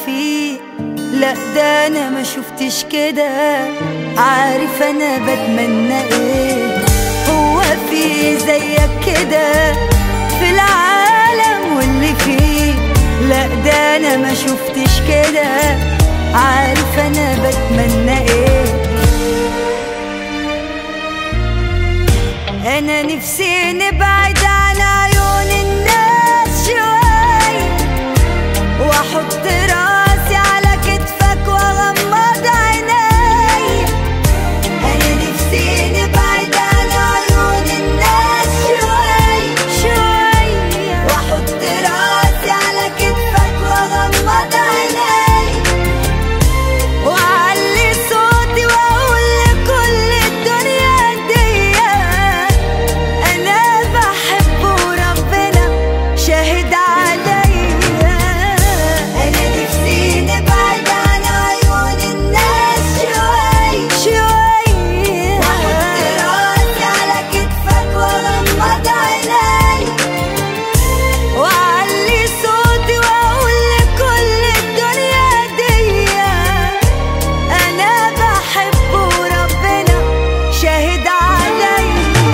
فيه لا ده انا ما شفتش كده عارف انا بتمنى ايه هو في زيك كده في العالم واللي فيه لا ده انا ما شفتش كده عارف انا بتمنى ايه انا نفسي نبعد عن عيون الناس شوي واحط راسي على كتفك واغمض عيني انا نفسي نبعد عن عيون الناس شوي شوي واحط راسي على كتفك واغمض عيني واعلي صوتي واقول لكل الدنيا دي انا بحب وربنا شاهد عليا انا نفسي نبعد عن عيون الناس شوي شوي واحط راسي على كتفك واغمض عيني واعلي صوتي واقول لكل الدنيا دي انا بحب وربنا شاهد عليا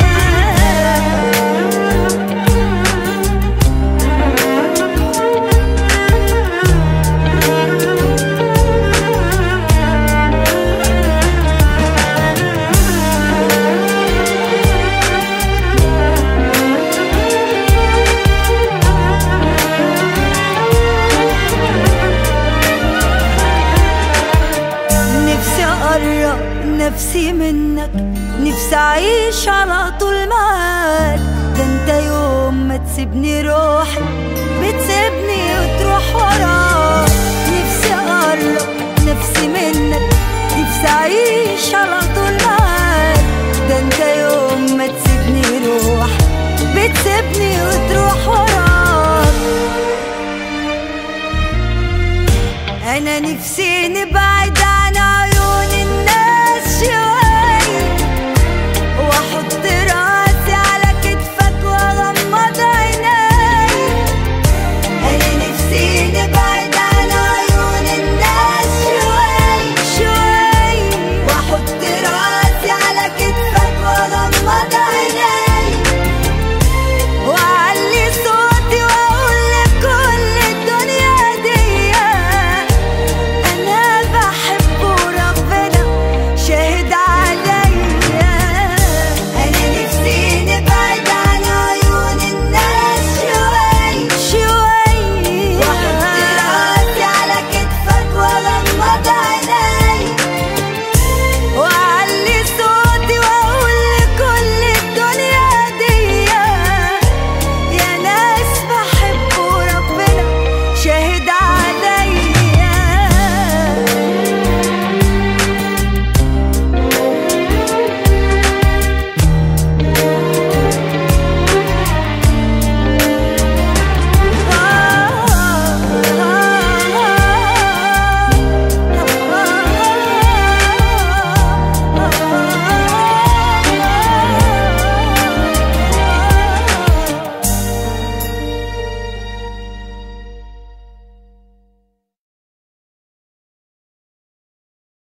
نفسي اقرب نفسي منك نفسي اعيش على طول معاك ده انت يوم ما تسيبني روحي بتسيبني وتروح وراك نفسي اقرب نفسي منك نفسي اعيش على طول معاك ده انت يوم ما تسيبني روحي بتسيبني وتروح وراك انا نفسي نبعد عن